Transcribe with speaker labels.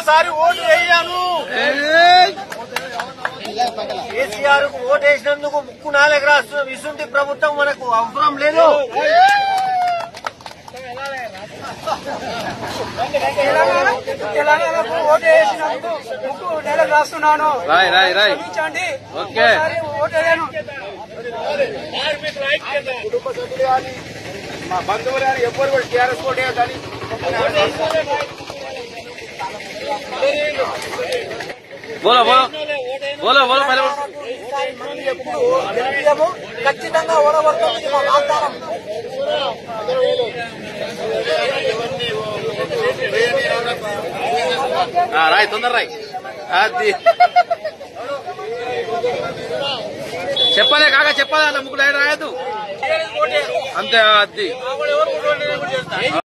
Speaker 1: ఇంకోసారి ఓటు వేయను కేసీఆర్ కు ఓటు వేసినందుకు ముక్కు నాలుగు రాష్ట్రం ఇసుంటి ప్రభుత్వం మనకు అవసరం లేదు
Speaker 2: తెలంగాణకు ఓటు వేసినందుకు ముక్కు నెలకు రాస్తున్నాను
Speaker 3: రాయ్ రాయ్ రాయ్
Speaker 2: క్షమించండి
Speaker 3: ఓకే.
Speaker 2: ఇంకోసారి ఓటు వేయను
Speaker 1: కుటుంబ సభ్యులు కానీ మా బంధువులు కానీ ఎవ్వరు కూడా టీఆర్ఎస్ ఓటే కానీ
Speaker 3: బోలో బోలో బోలో బోలో పहले बोलो।
Speaker 1: ఎప్పుడు గెలిపియము ఖచ్చితంగా ఓడబడుతుంది మా వాగ్దానం
Speaker 3: ఆ, రాయ్ తొందర రాయ్ అది చెప్పలే కాక చెప్పాలి అలా ముగ్గురు రాయద్దు అంతే అది